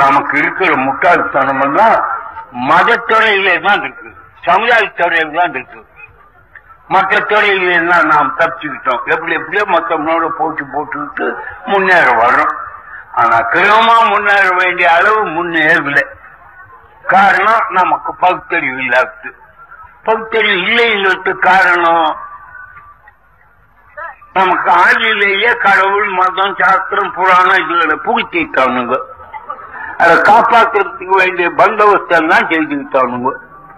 நமக்கு இருக்கிற முட்டாள்தனம் எல்லாம் மதத்துறையிலே தான் இருக்கு சமுதாயத்துறையில தான் இருக்கு மற்ற துறையில எல்லாம் நாம் தப்பிச்சுக்கிட்டோம் எப்படி எப்படியோ மற்றவங்களோட போட்டி போட்டுக்கிட்டு முன்னேற வர்றோம் ஆனா கிரமமா முன்னேற வேண்டிய அளவு முன்னேறவில்லை காரணம் நமக்கு பகுத்தறிவு இல்லாது பகுத்தறிவு இல்லைங்கிறதுக்கு காரணம் நமக்கு ஆதியிலேயே கடவுள் மதம் சாஸ்திரம் புராணம் இதுகளை புகுத்திட்டானுங்க அதை காப்பாற்றுறதுக்கு வேண்டிய பந்தோபஸ்தம் தான் செஞ்சுக்கிட்டானுங்க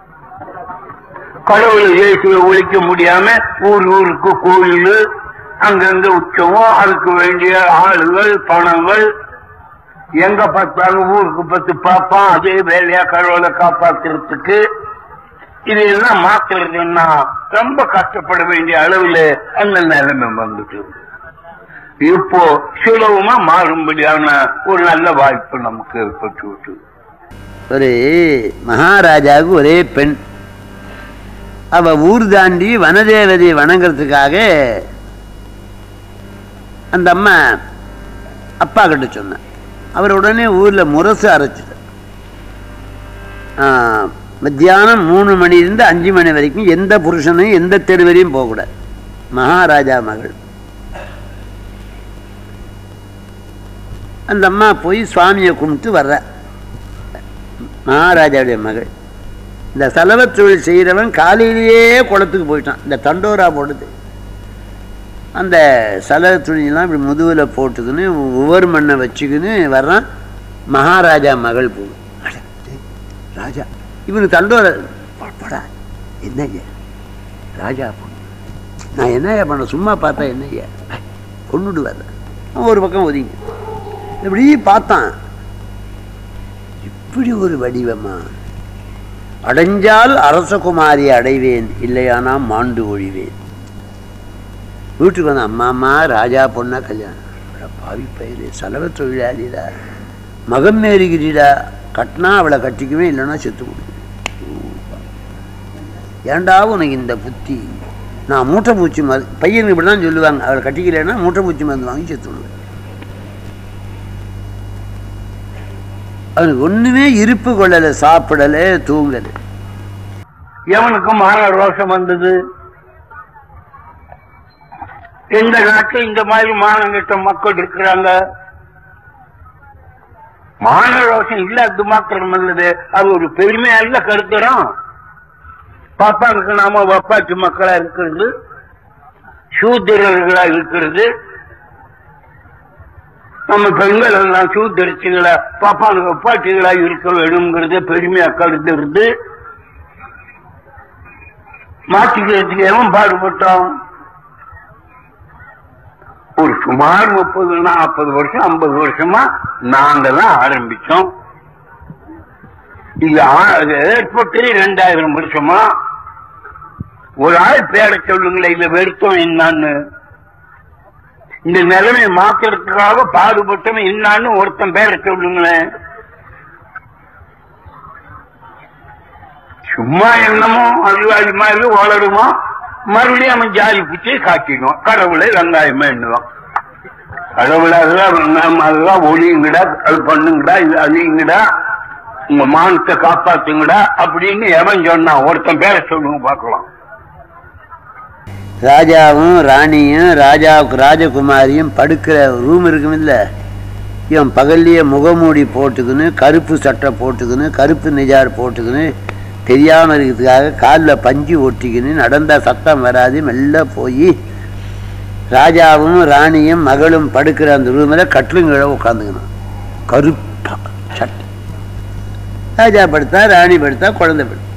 கடவுளை இயேசுவை ஒழிக்க முடியாம ஊர் ஊருக்கு கோயில் அங்கங்க உற்சவம் அதுக்கு வேண்டிய ஆளுகள் பணங்கள் எங்க பார்த்தாலும் ஊருக்கு பத்து பார்ப்பான் அதே வேலையா கடவுளை காப்பாத்துறதுக்கு இதெல்லாம் மாத்துறதுன்னா ரொம்ப கஷ்டப்பட வேண்டிய அளவுல அந்த நிலைமை வந்துட்டு இப்போ சுலபமா மாறும்படியான ஒரு நல்ல வாய்ப்பு நமக்கு ஏற்பட்டு விட்டு ஒரு மகாராஜாவுக்கு ஒரே பெண் அவ ஊர் தாண்டி வனதேவதையை வணங்குறதுக்காக அந்த அம்மா அப்பா கிட்ட சொன்ன அவர் உடனே ஊர்ல முரசு அரைச்சிட்டார் ஆ, மத்தியானம் மூணு மணிலிருந்து அஞ்சு மணி வரைக்கும் எந்த புருஷனையும் எந்த தெருவரையும் போகக்கூடாது மகாராஜா மகள் அந்த அம்மா போய் சுவாமியை கும்பிட்டு வர்ற மகாராஜாவுடைய மகள் இந்த சலவத் தொழில் செய்கிறவன் காலையிலேயே குளத்துக்கு போயிட்டான் இந்த தண்டோரா போடுது அந்த சலவ துணியெல்லாம் இப்படி முதுகில் போட்டுக்கின்னு ஒவ்வொரு மண்ணை வச்சுக்கின்னு வர்றான் மகாராஜா மகள் போகும் அட, டேய், ராஜா இவனுக்கு தண்டோர போடா என்னய்யா ராஜா பொண்ணு நான் என்னய்யா பண்ண சும்மா பார்த்தா என்னய்யா கொண்டுடுவார் ஒரு பக்கம் ஒதுங்க இப்படி பார்த்தான் இப்படி ஒரு வடிவமா அடைஞ்சால் அரசகுமாரி அடைவேன் இல்லையானா மாண்டு ஒழிவேன் வீட்டுக்கு வந்த அம்மா அம்மா ராஜா பொண்ணா கல்யாணம் அட பாவி பயிரு செலவு தொழிலாளிடா மகம் மேறுகிறீடா கட்டினா அவளை கட்டிக்குவே இல்லைன்னா செத்து போடுவேன் ஏண்டா உனக்கு இந்த புத்தி நான் மூட்டை பூச்சி மருந்து பையனுக்கு இப்படி தான் சொல்லுவாங்க அவளை கட்டிக்கலைன்னா மூட்டை பூச்சி மருந்து வாங்கி செத்து விடுவேன் அவனுக்கு ஒண்ணுமே இருப்பு கொள்ளலை சாப்பிடலை தூங்கலை எவனுக்கு மான ரோஷம் வந்தது எந்த நாட்டில் இந்த மாதிரி மானங்கிட்ட மக்கள் இருக்கிறாங்க மான ரோஷம் இல்லாத மாத்திரம் அல்லது அது ஒரு பெருமையல்ல கருத்துறோம் பாப்பாவுக்கு நாம வப்பாச்சி மக்களா இருக்கிறது சூத்திரர்களா இருக்கிறது நம்ம பெண்கள் எல்லாம் சூத்திரச்சிகளா பாப்பானுக்கு வப்பாச்சிகளா இருக்க வேணுங்கிறது பெருமையா கருத்துறது மாற்றிக்கிறதுக்கு எவன் பாடுபட்டோம் ஒரு சுமார் முப்பது நாற்பது வருஷம் ஐம்பது வருஷமா நாங்க தான் ஆரம்பிச்சோம் இது ஆ- இது ஏற்பட்டு ரெண்டாயிரம் வருஷமா ஒரு ஆள் பேரை சொல்லுங்களேன் இதுல வெறுத்தோம் என்னான்னு இந்த நிலைமை மாத்துறதுக்காக பாடுபட்டவன் என்னான்னு ஒருத்தன் பேரை சொல்லுங்களேன் சும்மா என்னமோ அறிவாளி மாதிரி வளருமா மறுபடியும் அவன் ஜாதி பிடிச்சி காட்டிடுவான் கடவுளை வெங்காயமா எண்ணுவான் கடவுளை அதெல்லாம் வெங்காயம் அதெல்லாம் ஒளியுங்கடா அது பண்ணுங்கடா இது அழியுங்கடா உங்க மானத்தை காப்பாத்துங்கடா அப்படின்னு எவன் சொன்னான் ஒருத்தன் பேரை சொல்லுங்க பார்க்கலாம் ராஜாவும் ராணியும் ராஜாவுக்கு ராஜகுமாரியும் படுக்கிற ரூம் இருக்கும் இல்ல இவன் பகல்லையே முகமூடி போட்டுக்கின்னு கருப்பு சட்டை போட்டுக்கின்னு கருப்பு நிஜார் போட்டுக்கின்னு தெரியாம இருக்கிறதுக்காக காலில் பஞ்சு ஒட்டிக்கின்னு நடந்தா சத்தம் வராது மெல்ல போய் ராஜாவும் ராணியும் மகளும் படுக்கிற அந்த ரூமில் கட்டிலுங்களை உட்காந்துக்கணும் கருப்பா சட்டை ராஜா படுத்தா ராணி படுத்தா குழந்தை படுத்தா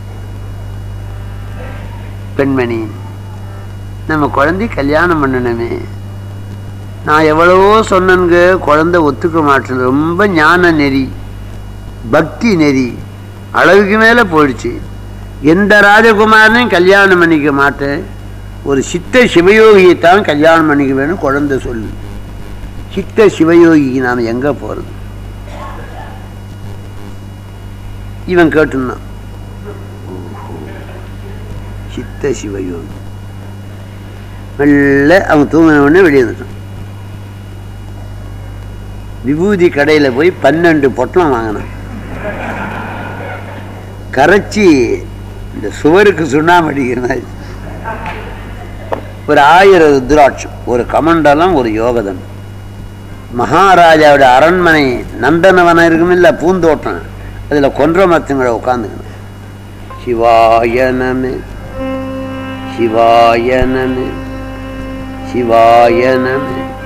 பெண்மணி நம்ம குழந்தை கல்யாணம் பண்ணணுமே நான் எவ்வளவோ சொன்னனுங்க குழந்தை ஒத்துக்க மாட்டேன் ரொம்ப ஞான நெறி பக்தி நெறி அளவுக்கு மேலே போயிடுச்சு எந்த ராஜகுமாரனையும் கல்யாணம் பண்ணிக்க மாட்டேன் ஒரு சித்த சிவயோகியை தான் கல்யாணம் பண்ணிக்க வேணும் குழந்தை சொல்லு சித்த சிவயோகிக்கு நாம் எங்கே போகிறது இவன் கேட்டுனான் சித்த சிவயோகி மெல்ல அவன் தூங்கின உடனே வெளியே வந்துட்டான் விபூதி கடையில் போய் பன்னெண்டு பொட்டலம் வாங்கினான் கரைச்சி இந்த சுவருக்கு சுண்ணாம்பு அடிக்கிற மாதிரி ஒரு ஆயிரம் ருத்ராட்சம் ஒரு கமண்டலம் ஒரு யோகதன் மகாராஜாவோட அரண்மனை நந்தனவனம் இருக்கும் இல்ல பூந்தோட்டம் அதில் கொன்ற மரத்துங்களை உட்காந்துக்கணும் சிவாய நம சிவாய நம சிவாய நம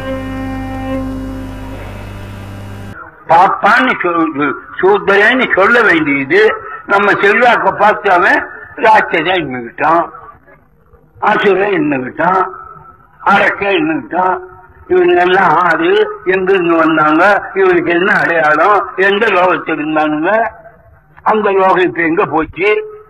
பாப்பான்னு சொல்லு சூத்திரன்னு சொல்ல வேண்டியது நம்ம செல்வாக்க பார்த்து அவன் ராட்சதா இன்னுகிட்டான் ஆசுர இன்னுகிட்டான் அரக்க இன்னுகிட்டான் இவங்க எல்லாம் ஆறு எங்கிருந்து வந்தாங்க இவனுக்கு என்ன அடையாளம் எந்த லோகத்தில் இருந்தானுங்க அந்த லோகம் இப்ப எங்க போச்சு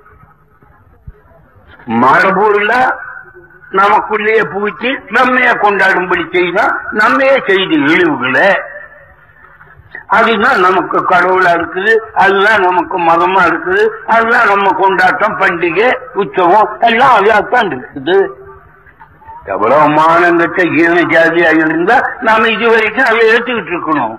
மரபூர்ல நமக்குள்ளேயே பூச்சி நம்மையே கொண்டாடும்படி செய்தா நம்மையே செய்து இழிவுகளை அதுதான் நமக்கு கடவுளா இருக்குது அதுதான் நமக்கு மதமா இருக்குது அதுதான் நம்ம கொண்டாட்டம் பண்டிகை உற்சவம் எல்லாம் அதாத்தான் இருக்குது எவ்வளவு மானங்கட்ட ஈன ஜாதியா இருந்தா நாம இது வரைக்கும் அதை எடுத்துக்கிட்டு இருக்கணும்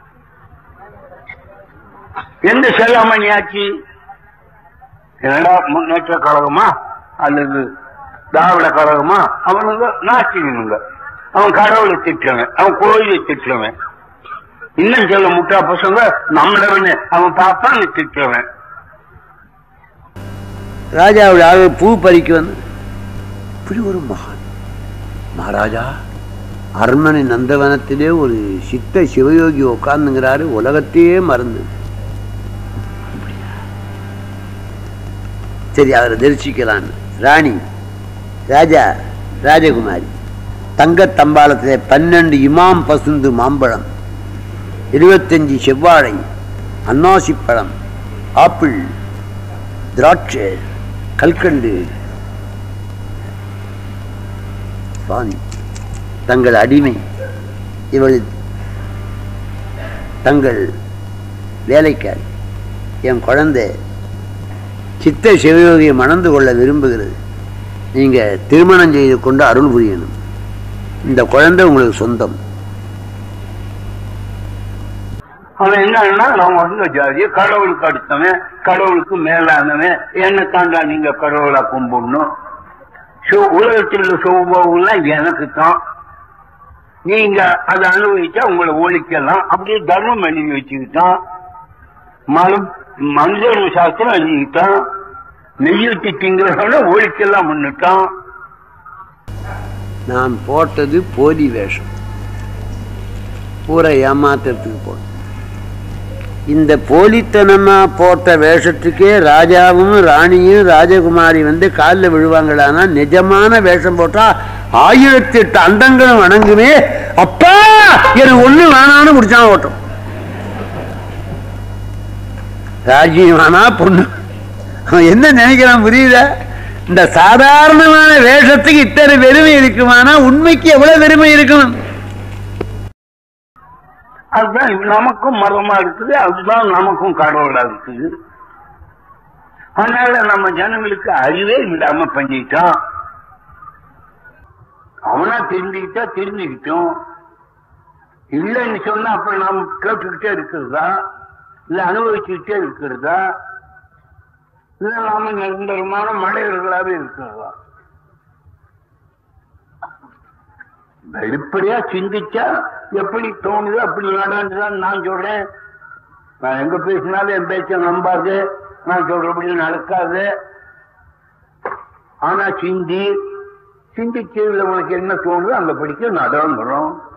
எந்த செல்லாமணி ஆச்சு என்னடா முன்னேற்ற கழகமா அல்லது திராவிட கழகமா அவனுங்க நாஸ்திகனுங்க அவன் கடவுளை திட்டுறவன் அவன் கோயிலை திட்டுறவன் இன்னும் சொல்ல முட்டா பசங்க நம்மளவன் அவன் பாப்பான்னு திட்டுறவன் ராஜாவோட ஆளு பூ பறிக்க வந்து இப்படி ஒரு மகான் மகாராஜா அரண்மனை நந்தவனத்திலே ஒரு சித்த சிவயோகி உட்கார்ந்துங்கிறாரு உலகத்தையே மறந்து சரி அவரை தரிசிக்கலான்னு ராணி ராஜா ராஜகுமாரி தங்கத் தம்பாளத்திலே பன்னெண்டு இமாம் பசுந்து மாம்பழம் இருபத்தஞ்சு செவ்வாழை அன்னாசிப்பழம் ஆப்பிள் திராட்சை கல்கண்டு சுவாமி தங்கள் அடிமை இவள் தங்கள் வேலைக்காரி என் குழந்தை சித்த சிவயோகியை மணந்து கொள்ள விரும்புகிறது நீங்க திருமணம் செய்து கொண்டு அருள் புரியணும் இந்த குழந்தை உங்களுக்கு சொந்தம் அவன் என்னன்னா நான் வந்த ஜாதி கடவுளுக்கு அடுத்தவன் கடவுளுக்கு மேலானவன் என்ன தாண்டா நீங்க கடவுளா கும்பிடணும் சு- உலகத்தில் உள்ள சுகபோகம்லாம் எனக்கு தான் நீங்க அதை அனுபவிச்சா உங்களை ஒழிக்கலாம் அப்படியே தர்மம் எழுதி வச்சுக்கிட்டான் மனு மனிதர்ம சாஸ்திரம் எழுதிக்கிட்டான் நெய்யூட்டி திங்கிறவன ஒழிக்கலாம் முன்னுட்டான் நான் போட்டது போலி வேஷம் பூரா ஏமாத்துறதுக்கு போட்டேன் இந்த போலித்தனமா போட்ட வேஷத்துக்கே ராஜாவும் ராணியும் ராஜகுமாரி வந்து காலில் விழுவாங்களானா நிஜமான வேஷம் போட்டா ஆயிரத்தி எட்டு அண்டங்களும் வணங்குமே அப்பா எனக்கு ஒண்ணு வேணான்னு முடிச்சான் ஓட்டம் ராஜீவானா பொண்ணு அவன் என்ன நினைக்கிறான் புரியுதா இந்த சாதாரணமான வேஷத்துக்கு இத்தனை பெருமை இருக்குமானா உண்மைக்கு எவ்வளவு பெருமை இருக்கணும் அதுதான் நமக்கும் மதமா இருக்குது அதுதான் நமக்கும் கடவுளா இருக்குது அதனால நம்ம ஜனங்களுக்கு அறிவே விடாம பண்ணிட்டோம் அவனா தெரிஞ்சுக்கிட்டா தெரிஞ்சுக்கிட்டோம் இல்லைன்னு சொன்னா அப்ப நாம் கேட்டுக்கிட்டே இருக்கிறதா இல்ல அனுபவிச்சுக்கிட்டே இருக்கிறதா இல்ல நாம நிரந்தரமான மடையர்களாவே இருக்கிறதா வெளிப்படையா சிந்திச்சா எப்படி தோணுது அப்படி நடந்துதான் நான் சொல்றேன் நான் எங்க பேசினாலும் என் பேச்ச நம்பாது நான் சொல்றபடி நடக்காது ஆனா சிந்தி சிந்திச்சதுல உனக்கு என்ன தோணுதோ அந்த படிக்க நடந்துரும்